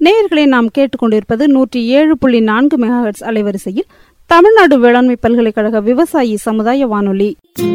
நேயர்களை நாம் கேட்டுக்கொண்டிருப்பது நூற்றி ஏழு புள்ளி நான்கு மெகாஹெட்ஸ் அலைவரிசையில் தமிழ்நாடு வேளாண்மை பல்கலைக்கழக விவசாயி சமுதாய வானொலி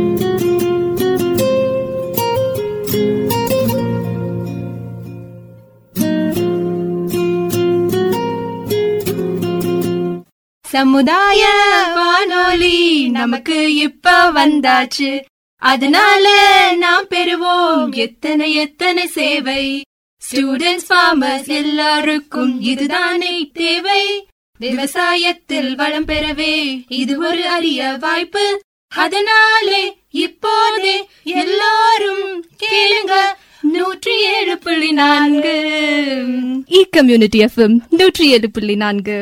சமுதாய வானொலி நமக்கு இப்ப வந்தாச்சு அதனால நாம் பெறுவோம் எத்தனை எத்தனை சேவை ஸ்டூடெண்ட்ஸ் ஃபார்மர்ஸ் எல்லாருக்கும் இதுதானே தேவை விவசாயத்தில் வளம் பெறவே இது ஒரு அரிய வாய்ப்பு அதனாலே இப்போதே எல்லாரும் கேளுங்க நூற்றி ஏழு புள்ளி நான்கு இ கம்யூனிட்டி எஃப்எம் நூற்றி ஏழு புள்ளி நான்கு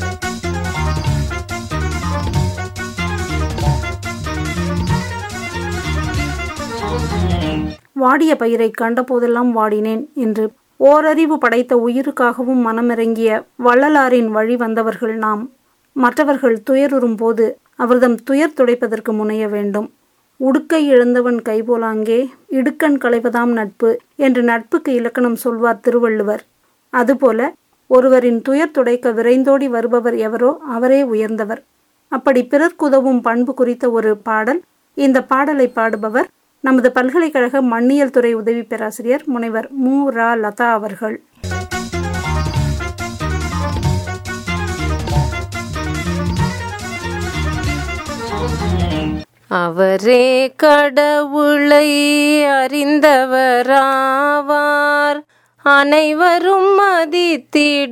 வாடிய பயிரை கண்டபோதெல்லாம் வாடினேன் என்று ஓரறிவு படைத்த உயிருக்காகவும் மனமிறங்கிய வள்ளலாரின் வழி வந்தவர்கள் நாம் மற்றவர்கள் துயருறும் போது அவர்தம் துயர் துடைப்பதற்கு முனைய வேண்டும் உடுக்கை இழந்தவன் கைபோலாங்கே இடுக்கண் களைவதாம் நட்பு என்று நட்புக்கு இலக்கணம் சொல்வார் திருவள்ளுவர் அதுபோல ஒருவரின் துயர் துடைக்க விரைந்தோடி வருபவர் எவரோ அவரே உயர்ந்தவர் அப்படி பிறர்க்குதவும் பண்பு குறித்த ஒரு பாடல் இந்த பாடலை பாடுபவர் நமது பல்கலைக்கழக மண்ணியல் துறை உதவி பேராசிரியர் முனைவர் மு ரா லதா அவர்கள் அவரே கடவுளை அறிந்தவராவார் அனைவரும் மதித்திட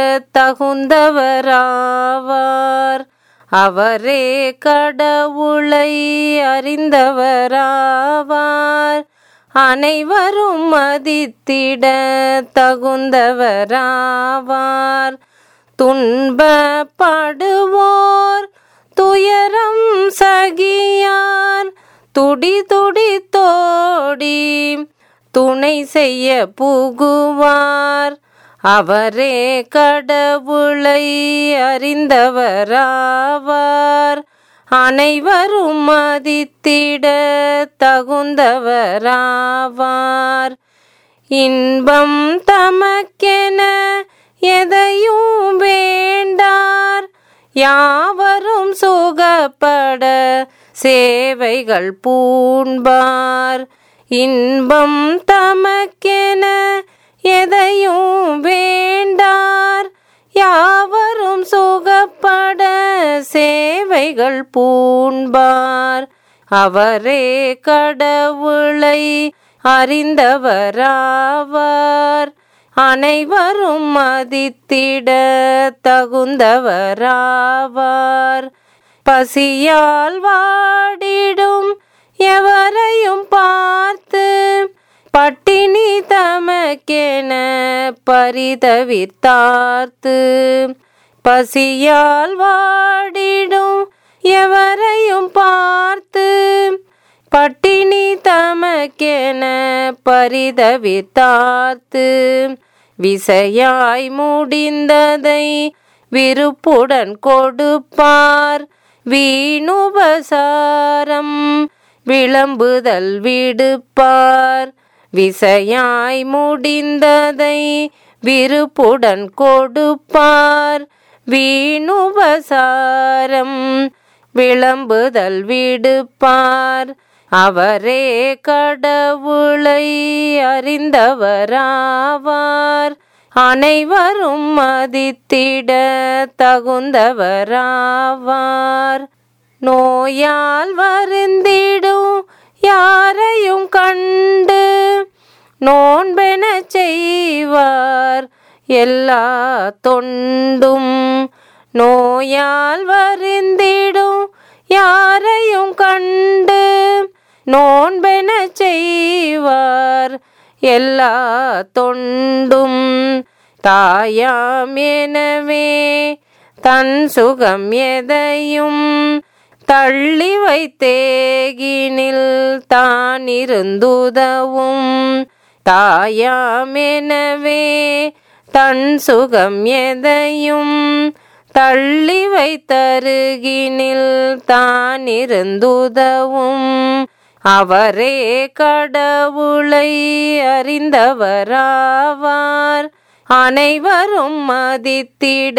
தகுந்தவராவார் அவரே கடவுளை அறிந்தவராவார் அனைவரும் மதித்திட தகுந்தவராவார் துன்பப்படுவோர் துயரம் சகியார் துடி துடி தோடி துணை செய்ய புகுவார் அவரே கடவுளை அறிந்தவராவார் அனைவரும் மதித்திட தகுந்தவராவார் இன்பம் தமக்கென எதையும் வேண்டார் யாவரும் சுகப்பட சேவைகள் பூண்பார் இன்பம் தமக்கென எதையும் வேண்டார் யாவரும் சுகப்பட சேவைகள் பூண்பார் அவரே கடவுளை அறிந்தவராவார் அனைவரும் மதித்திட தகுந்தவராவார் பசியால் வாடிடும் எவரையும் பார்த்து பட்டினி தமக்கென பரிதவித்தார்த்து பசியால் வாடிடும் எவரையும் பார்த்து பட்டினி தமக்கென பரிதவித்தார்த்து விசையாய் முடிந்ததை விருப்புடன் கொடுப்பார் வீணுபசாரம் விளம்புதல் விடுப்பார் விசையாய் முடிந்ததை விருப்புடன் கொடுப்பார் வீணுபசாரம் விளம்புதல் விடுப்பார் அவரே கடவுளை அறிந்தவராவார் அனைவரும் மதித்திட தகுந்தவராவார் நோயால் வருந்திடும் யாரையும் கண்டு நோன்பென செய்வார் எல்லா தொண்டும் நோயால் வருந்திடும் யாரையும் கண்டு நோன்பென செய்வார் எல்லா தொண்டும் தாயாம் எனவே தன் சுகம் எதையும் தள்ளி வைத்தேகினில் தான் இருந்துதவும் தாயாம் எனவே தன் சுகம் எதையும் தள்ளி வைத்தருகினில் தான் இருந்துதவும் அவரே கடவுளை அறிந்தவராவார் அனைவரும் மதித்திட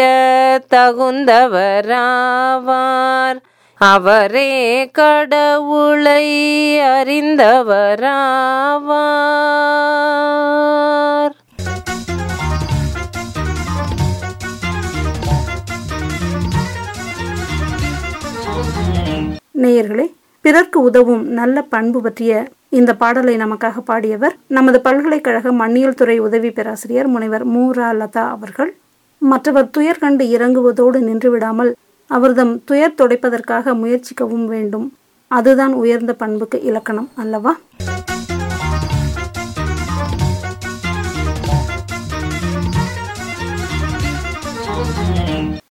தகுந்தவராவார் அவரே கடவுளை அறிந்தவராவார் நேயர்களே பிறர்க்கு உதவும் நல்ல பண்பு பற்றிய இந்த பாடலை நமக்காக பாடியவர் நமது பல்கலைக்கழக மண்ணியல் துறை உதவி பேராசிரியர் முனைவர் மூரா லதா அவர்கள் மற்றவர் துயர் கண்டு இறங்குவதோடு நின்றுவிடாமல் அவர்தம் துயர் துடைப்பதற்காக முயற்சிக்கவும் வேண்டும் அதுதான் உயர்ந்த பண்புக்கு இலக்கணம் அல்லவா